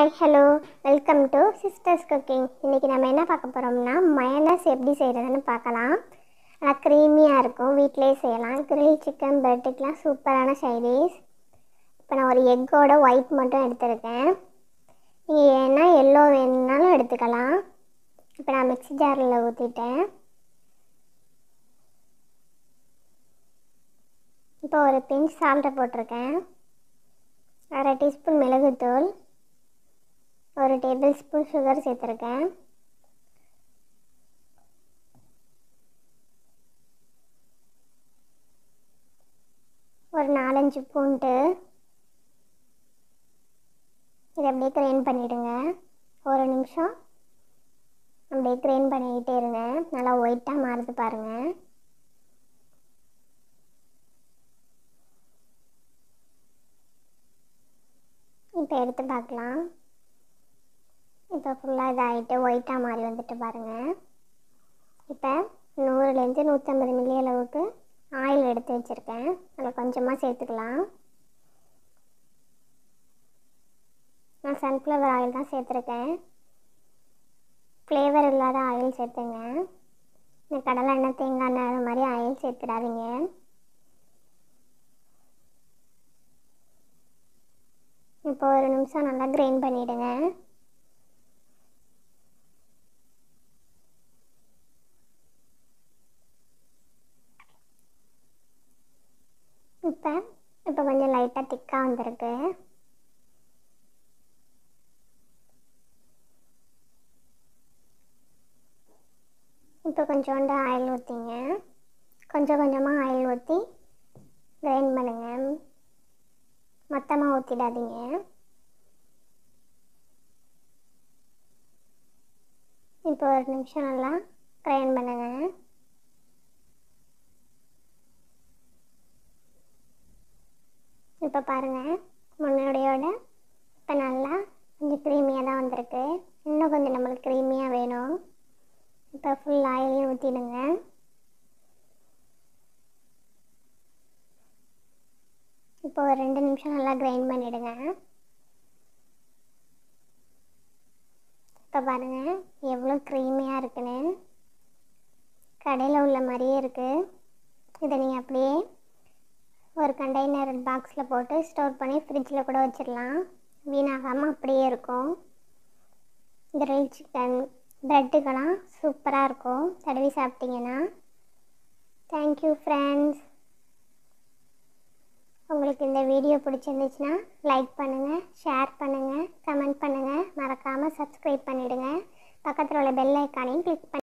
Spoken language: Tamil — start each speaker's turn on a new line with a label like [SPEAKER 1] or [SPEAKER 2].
[SPEAKER 1] hi hello welcome to sisters cooking இன்றைக்கி நம்ம என்ன பார்க்க போகிறோம்னா மயனஸ் எப்படி செய்கிறதுன்னு பார்க்கலாம் நல்லா க்ரீமியாக இருக்கும் வீட்டிலே செய்யலாம் கிரில் சிக்கன் பிரெட்டுக்கெலாம் சூப்பரான சைடிஸ் இப்போ நான் ஒரு எக்கோட ஒயிட் மட்டும் எடுத்திருக்கேன் நீங்கள் ஏன்னா எல்லோ வேணும்னாலும் எடுத்துக்கலாம் இப்போ நான் மிக்ஸி ஜாரில் ஊற்றிட்டேன் இப்போ ஒரு பிஞ்ச் சால்ட்டை போட்டிருக்கேன் அரை டீஸ்பூன் மிளகுத்தூள் ஒரு டேபிள் ஸ்பூன் சுகர் சேர்த்துருக்கேன் ஒரு நாலஞ்சு பூண்டு இதை அப்படியே கிரைண்ட் பண்ணிவிடுங்க ஒரு நிமிஷம் அப்படியே கிரைண்ட் பண்ணிக்கிட்டே இருங்க நல்லா ஒயிட்டாக மாறுது பாருங்கள் இப்போ எடுத்து பார்க்கலாம் இப்போ ஃபுல்லாக இதாகிட்டு ஒயிட்டாக மாறி வந்துட்டு பாருங்கள் இப்போ நூறுலேருந்து நூற்றம்பது மில்லி அளவுக்கு ஆயில் எடுத்து வச்சுருக்கேன் அதில் கொஞ்சமாக சேர்த்துக்கலாம் நான் சன்ஃப்ளவர் ஆயில் தான் சேர்த்துருக்கேன் ஃப்ளேவர் இல்லாத ஆயில் சேர்த்துங்க இந்த கடலை எண்ணெய் தேங்காய் எண்ணெய் அது மாதிரி ஆயில் சேர்த்துடாதீங்க இப்போ ஒரு நிமிஷம் நல்லா கிரைண்ட் பண்ணிவிடுங்க இப்போ இப்போ கொஞ்சம் லைட்டாக திக்காக வந்திருக்கு இப்போ கொஞ்சோண்டு ஆயில் ஊற்றிங்க கொஞ்சம் கொஞ்சமாக ஆயில் ஊற்றி கிரைண்ட் பண்ணுங்கள் மொத்தமாக ஊற்றிடாதீங்க இப்போ ஒரு நிமிஷம் நல்லா கிரைண்ட் பண்ணுங்க இப்போ பாருங்கள் முன்னாடியோட இப்போ நல்லா கொஞ்சம் க்ரீமியாக தான் வந்திருக்கு இன்னும் கொஞ்சம் நம்மளுக்கு க்ரீமியாக வேணும் இப்போ ஃபுல் ஆயிலையும் ஊற்றிடுங்க இப்போ ஒரு ரெண்டு நிமிஷம் நல்லா கிரைண்ட் பண்ணிவிடுங்க இப்போ பாருங்கள் எவ்வளோ க்ரீமியாக இருக்குன்னு கடையில் உள்ள மாதிரியே இருக்குது இதை நீங்கள் அப்படியே ஒரு கண்டெய்னர் பாக்ஸில் போட்டு ஸ்டோர் பண்ணி ஃப்ரிட்ஜில் கூட வச்சிடலாம் வீணாகாமல் அப்படியே இருக்கும் கிரில் சிக்கன் ப்ரெட்டுக்கெல்லாம் சூப்பராக இருக்கும் தடவி சாப்பிட்டீங்கன்னா தேங்க்யூ ஃப்ரெண்ட்ஸ் உங்களுக்கு இந்த வீடியோ பிடிச்சிருந்துச்சுன்னா லைக் பண்ணுங்கள் ஷேர் பண்ணுங்கள் கமெண்ட் பண்ணுங்கள் மறக்காமல் சப்ஸ்கிரைப் பண்ணிவிடுங்க பக்கத்தில் உள்ள பெல் ஐக்கானையும் கிளிக் பண்ணி